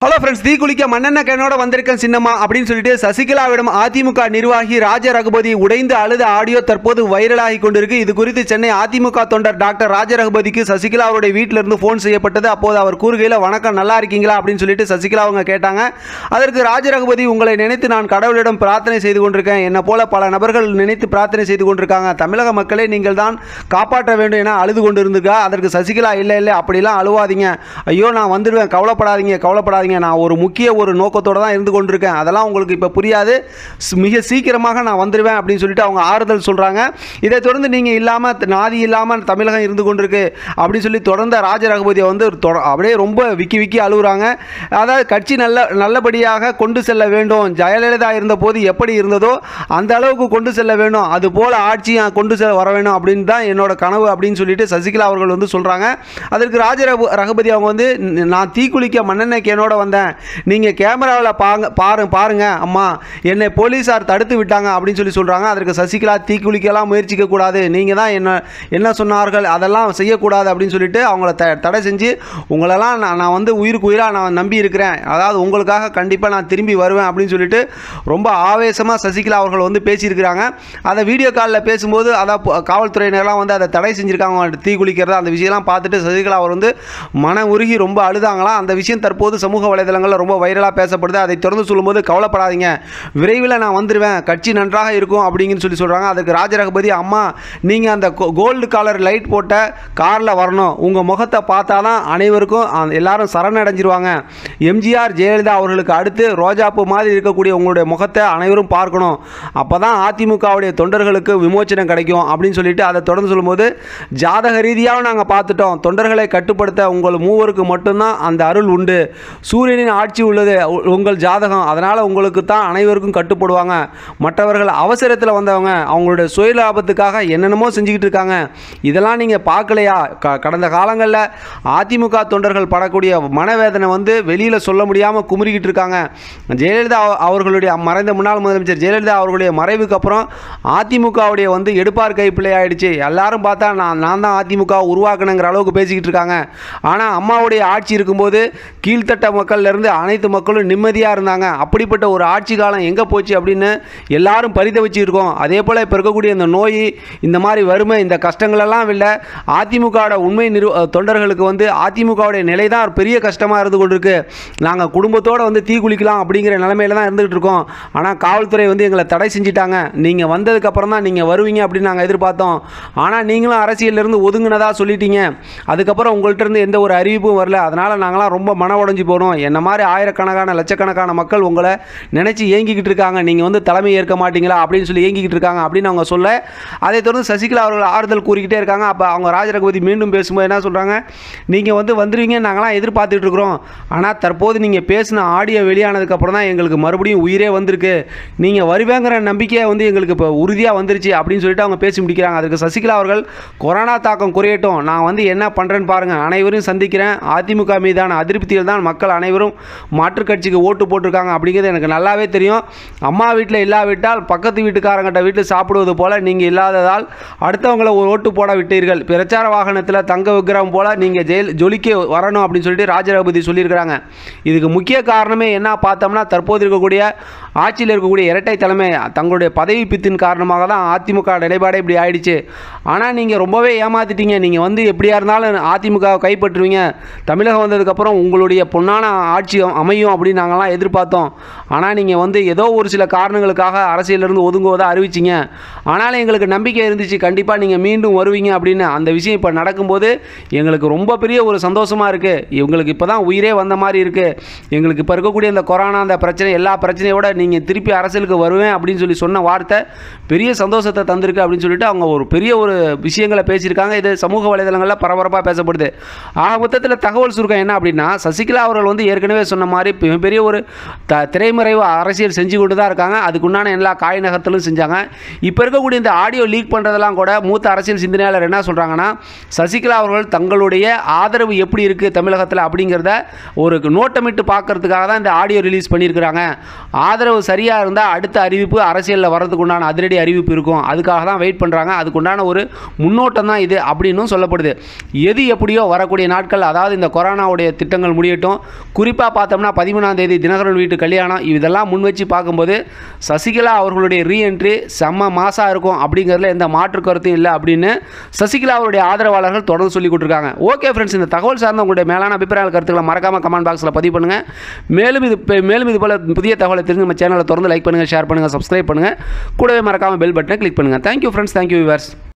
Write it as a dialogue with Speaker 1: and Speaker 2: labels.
Speaker 1: hello friends தீ குளிக்க மண்ணெண்ண கேனோட வந்திருக்கேன் சின்னம்மா அப்படின்னு சொல்லிட்டு சசிகலாவிடம் அதிமுக நிர்வாகி ராஜ ரகுபதி உடைந்து அழுத ஆடியோ தற்போது வைரலாகி கொண்டிருக்கு இது குறித்து சென்னை அதிமுக தொண்டர் டாக்டர் ராஜ ரகுபதிக்கு சசிகலா அவருடைய வீட்டில இருந்து ஃபோன் செய்யப்பட்டது அப்போது அவர் கூறுகையில் வணக்கம் நல்லா இருக்கீங்களா அப்படின்னு சொல்லிட்டு சசிகலா அவங்க கேட்டாங்க அதற்கு ராஜ ரகுபதி உங்களை நினைத்து நான் கடவுளிடம் பிரார்த்தனை செய்து கொண்டிருக்கேன் என்னை போல பல நபர்கள் நினைத்து பிரார்த்தனை செய்து கொண்டிருக்காங்க தமிழக மக்களை நீங்கள் தான் காப்பாற்ற வேண்டும் என அழுது கொண்டிருந்திருக்கா அதற்கு சசிகலா இல்லை இல்லை அப்படிலாம் அழுவாதீங்க ஐயோ நான் வந்துடுவேன் கவலைப்படாதீங்க கவலைப்படாதீங்க நான் ஒரு முக்கிய ஒரு நோக்கத்தோடு தான் இருந்து கொண்டிருக்கேன் அதெல்லாம் உங்களுக்கு இப்போ புரியாது ஸ்- மிக சீக்கிரமாக நான் வந்துடுவேன் அப்படின்னு சொல்லிட்டு அவங்க ஆறுதல் சொல்கிறாங்க இதை தொடர்ந்து நீங்கள் இல்லாமல் நாதி இல்லாமல் தமிழகம் இருந்து கொண்டிருக்கு அப்படின்னு சொல்லி தொடர்ந்த ராஜ ரகுபதியை வந்து ஒரு தொட- அப்படியே ரொம்ப விக்கி விக்கி அழுகுறாங்க அதாவது கட்சி நல்ல நல்லபடியாக கொண்டு செல்ல வேண்டும் ஜெயலலிதா இருந்தபோது எப்படி இருந்ததோ அந்த அளவுக்கு கொண்டு செல்ல வேண்டும் அது போல ஆட்சியை கொண்டு செல்ல வர வேணும் அப்படின்னு தான் என்னோட கனவு அப்படின்னு சொல்லிட்டு சசிகலா அவர்கள் வந்து சொல்கிறாங்க அதற்கு ராஜ ரகு- ரகுபதி அவங்க வந்து "ந- நான் தீக்குளிக்க மண்ணெண்ணெய் கேனோட வந்தேன் நீங்கள் கேமராவில் பாங்க பாரு பாருங்க அம்மா என்னை போலீஸார் தடுத்து விட்டாங்க அப்படின்னு சொல்லி சொல்கிறாங்க அதற்கு சசிகலா தீக்குளிக்கலாம் முயற்சிக்க கூடாது நீங்கள் தான் என்ன என்ன சொன்னார்கள் அதெல்லாம் செய்யக்கூடாது அப்படின்னு சொல்லிட்டு அவங்கள த தடை செஞ்சு உங்களெல்லாம் நான் நான் வந்து உயிருக்கு உயிராக நான் நம்பி இருக்கிறேன் அதாவது உங்களுக்காக கண்டிப்பாக நான் திரும்பி வருவேன் அப்படின்னு சொல்லிட்டு ரொம்ப ஆவேசமாக சசிகலா அவர்கள் வந்து பேசியிருக்கிறாங்க அதை வீடியோ காலில் பேசும்போது அதான் பு- காவல்துறையினர்லாம் வந்து அதை தடை செஞ்சுருக்காங்க அவங்க தீ குளிக்கிறதா அந்த விஷயம்லாம் பார்த்துட்டு சசிகலா அவர் வந்து மன உருகி ரொம்ப அழுதாங்களாம் அந்த விஷயம் தற்போது சமூக வலைதளங்களில் ரொம்ப வைரலாக பேசப்படுது அதை தொடர்ந்து சொல்லும்போது கவலைப்படாதீங்க விரைவில் நான் வந்துடுவேன் கட்சி நன்றாக இருக்கும் அப்படிங்கன்னு சொல்லி சொல்கிறாங்க அதுக்கு ராஜரகுபதி அம்மா நீங்கள் அந்த கோல்டு காலர் லைட் போட்ட காரில் வரணும் உங்கள் முகத்தை பார்த்தா தான் அனைவருக்கும் அந்த- எல்லாரும் சரணடைஞ்சிருவாங்க எம்ஜிஆர் ஜெயலலிதா அவர்களுக்கு அடுத்து ரோஜாப்பூ மாதிரி இருக்கக்கூடிய உங்களுடைய முகத்தை அனைவரும் பார்க்கணும் அப்போ தான் அதிமுகவுடைய தொண்டர்களுக்கு விமோச்சனம் கிடைக்கும் அப்படின்னு சொல்லிட்டு அதை தொடர்ந்து சொல்லும்போது ஜாதக ரீதியாக நாங்கள் பார்த்துட்டோம் தொண்டர்களை கட்டுப்படுத்த உங்கள் மூவருக்கு மட்டும்தான் அந்த அருள் உண்டு சூரியனின் ஆட்சி உள்ளது உ- உங்கள் ஜாதகம் அதனால் உங்களுக்கு தான் அனைவருக்கும் கட்டுப்படுவாங்க மற்றவர்கள் அவசரத்தில் வந்தவங்க அவங்களுடைய சுய லாபத்துக்காக என்னென்னமோ செஞ்சுக்கிட்டு இருக்காங்க இதெல்லாம் நீங்கள் பார்க்கலையா க கடந்த காலங்களில் அதிமுக தொண்டர்கள் படக்கூடிய மனவேதனை வந்து வெளியில் சொல்ல முடியாமல் குமுறிக்கிட்டு இருக்காங்க ஜெயலலிதா அவ- அவர்களுடைய மறைந்த முன்னாள் முதலமைச்சர் ஜெயலலிதா அவர்களுடைய மறைவுக்கு அப்புறம் அதிமுகவுடைய வந்து எடுப்பார் கைப்பிள்ளை ஆயிடுச்சு எல்லாரும் பார்த்தா நான் நான் தான் அதிமுக உருவாக்கணுங்கிற அளவுக்கு பேசிக்கிட்டு இருக்காங்க ஆனால் அம்மாவுடைய ஆட்சி இருக்கும்போது கீழ்த்தட்ட மக்கள்ல இருந்து அனைத்து மக்களும் நிம்மதியாக இருந்தாங்க அப்படிப்பட்ட ஒரு ஆட்சி காலம் எங்கே போச்சு அப்படின்னு எல்லாரும் பரிதவிச்சு இருக்கோம் அதே போல் இப்போ இருக்கக்கூடிய இந்த நோய் இந்த மாதிரி வறுமை இந்த கஷ்டங்களெல்லாம் இல்லை அதிமுகவோட உண்மை நிறு தொண்டர்களுக்கு வந்து அதிமுகவுடைய நிலை தான் ஒரு பெரிய கஷ்டமாக இருந்து கொண்டிருக்கு நாங்கள் குடும்பத்தோடு வந்து தீ குளிக்கலாம் அப்படிங்கிற நிலைமையில தான் இருந்துகிட்டு இருக்கோம் ஆனால் காவல்துறை வந்து எங்களை தடை செஞ்சிட்டாங்க நீங்கள் வந்ததுக்கப்புறம் தான் நீங்கள் வருவீங்க அப்படின்னு நாங்கள் எதிர்பார்த்தோம் ஆனால் நீங்களும் அரசியல்ல இருந்து ஒதுங்கினதா சொல்லிட்டீங்க அதுக்கப்புறம் உங்கள்கிட்ட இருந்து எந்த ஒரு அறிவிப்பும் வரல அதனால் நாங்களாம் ரொம்ப மன உடைஞ்சு போனோம் என்ன மாதிரி ஆயிரக்கணக்கான லட்சக்கணக்கான மக்கள் உங்களை நினச்சி ஏங்கிக்கிட்டு இருக்காங்க நீங்கள் வந்து தலைமை ஏற்க மாட்டீங்களா அப்படின்னு சொல்லி ஏங்கிக்கிட்டு இருக்காங்க அப்படின்னு அவங்க சொல்ல அதை தொடர்ந்து சசிகலா அவர்கள் ஆறுதல் கூறிக்கிட்டே இருக்காங்க அப்போ அவங்க ராஜரகுபதி மீண்டும் பேசும்போது என்ன சொல்கிறாங்க நீங்கள் வந்து வந்துடுவீங்க நாங்களாம் எதிர்பார்த்துட்டு இருக்கிறோம் ஆனால் தற்போது நீங்கள் பேசின ஆடியோ வெளியானதுக்கப்புறம் தான் எங்களுக்கு மறுபடியும் உயிரே வந்திருக்கு நீங்கள் வருவேங்கிற நம்பிக்கை வந்து எங்களுக்கு இப்போ உறுதியாக வந்துருச்சு அப்படின்னு சொல்லிட்டு அவங்க பேசி முடிக்கிறாங்க அதுக்கு சசிகலா அவர்கள் கொரோனா தாக்கம் குறையட்டும் நான் வந்து என்ன பண்ணுறேன்னு பாருங்கள் அனைவரும் சந்திக்கிறேன் அதிமுக மீதான அதிருப்தியில் தான் மக்கள் அனைவரும் மாற்றுக் கட்சிக்கு ஓட்டு போட்டிருக்காங்க அப்படிங்கிறது எனக்கு நல்லாவே தெரியும் அம்மா வீட்டில் இல்லாவிட்டால் பக்கத்து வீட்டுக்காரங்கிட்ட வீட்டில் சாப்பிடுவது போல் நீங்கள் இல்லாததால் அடுத்தவங்களை ஒரு ஓட்டு போட விட்டீர்கள் பிரச்சார வாகனத்தில் தங்க விக்கிரகம் போல் நீங்கள் ஜெயில் ஜொலிக்க வரணும் அப்படின்னு சொல்லிட்டு ராஜரகுபதி சொல்லியிருக்கிறாங்க இதுக்கு முக்கிய காரணமே என்ன பார்த்தோம்னா தற்போது இருக்கக்கூடிய ஆட்சியில் இருக்கக்கூடிய இரட்டை தலைமை தங்களுடைய பதவி பித்தின் காரணமாக தான் அதிமுக நிலைப்பாடே இப்படி ஆயிடுச்சு ஆனால் நீங்கள் ரொம்பவே ஏமாத்திட்டீங்க நீங்கள் வந்து எப்படியா இருந்தாலும் அதிமுக வை கைப்பற்றுவீங்க தமிழகம் வந்ததுக்கப்புறம் உங்களுடைய பொன்னான ஆட்சி அமையும் அப்படின்னு நாங்கள்லாம் எதிர்பார்த்தோம் ஆனால் நீங்கள் வந்து ஏதோ ஒரு சில காரணங்களுக்காக அரசியலிருந்து ஒதுங்குவதாக அறிவிச்சிங்க ஆனாலும் எங்களுக்கு நம்பிக்கை இருந்துச்சு கண்டிப்பாக நீங்கள் மீண்டும் வருவீங்க அப்படின்னு அந்த விஷயம் இப்போ நடக்கும்போது எங்களுக்கு ரொம்ப பெரிய ஒரு சந்தோஷமாக இருக்குது இவங்களுக்கு இப்போ தான் உயிரே வந்த மாதிரி இருக்குது எங்களுக்கு இப்போ இருக்கக்கூடிய இந்த கொரோனா அந்த பிரச்சனை எல்லா பிரச்சனையோட நீங்கள் திருப்பி அரசியலுக்கு வருவேன் அப்படின்னு சொல்லி சொன்ன வார்த்தை பெரிய சந்தோஷத்தை தந்திருக்கு அப்படின்னு சொல்லிட்டு அவங்க ஒரு பெரிய ஒரு விஷயங்களை பேசியிருக்காங்க இது சமூக வலைதளங்களில் பரபரப்பாக பேசப்படுது ஆக மொத்தத்தில் தகவல் சுருக்கம் என்ன அப்படின்னா சசிகலா அவர்கள் வந்து ஏற்கனவே சொன்ன மாதிரி மிகப்பெரிய ஒரு த திரைமறைவு அரசியல் செஞ்சு கொண்டு தான் இருக்காங்க அதுக்குண்டான எல்லா காய் நகர்த்தலும் செஞ்சாங்க இப்போ இருக்கக்கூடிய இந்த ஆடியோ லீக் பண்ணுறதெல்லாம் கூட மூத்த அரசியல் சிந்தனையாளர் என்ன சொல்கிறாங்கன்னா சசிகலா அவர்கள் தங்களுடைய ஆதரவு எப்படி இருக்குது தமிழகத்தில் அப்படிங்கிறத ஒரு நோட்டமிட்டு பார்க்கறதுக்காக தான் இந்த ஆடியோ ரிலீஸ் பண்ணியிருக்கிறாங்க ஆதரவு சரியாக இருந்தால் அடுத்த அறிவிப்பு அரசியலில் வர்றதுக்கு உண்டான அதிரடி அறிவிப்பு இருக்கும் அதுக்காக தான் வெயிட் பண்ணுறாங்க அதுக்குண்டான ஒரு முன்னோட்டம் தான் இது அப்படின்னும் சொல்லப்படுது எது எப்படியோ வரக்கூடிய நாட்கள் அதாவது இந்த கொரோனாவுடைய திட்டங்கள் முடியட்டும் குறிப்பாக பார்த்தோம்னா பதிமூணாம் தேதி தினகரன் வீட்டு கல்யாணம் இதெல்லாம் முன் வச்சு பார்க்கும்போது சசிகலா அவர்களுடைய ரீஎன்ட்ரி செம்ம மாசாக இருக்கும் அப்படிங்கிறதுல எந்த மாற்று கருத்தும் இல்லை அப்படின்னு சசிகலா அவருடைய ஆதரவாளர்கள் தொடர்ந்து சொல்லி கொடுத்துருக்காங்க ஓகே ஃப்ரெண்ட்ஸ் இந்த தகவல் சார்ந்த உங்களுடைய மேலான அபிப்பிராய கருத்துக்களை மறக்காம கமெண்ட் பாக்ஸில் பதிவு பண்ணுங்கள் மேலும் இது மேலும் இது போல புதிய தகவலை தெரிஞ்சு நம்ம சேனலை தொடர்ந்து லைக் பண்ணுங்கள் ஷேர் பண்ணுங்கள் சப்ஸ்கிரைப் பண்ணுங்கள் கூடவே மறக்காம பெல் பட்டனை கிளிக் பண்ணுங்கள் தேங்க்யூ ஃப்ரெண்ட்ஸ் தேங்க்யூ விவர்ஸ்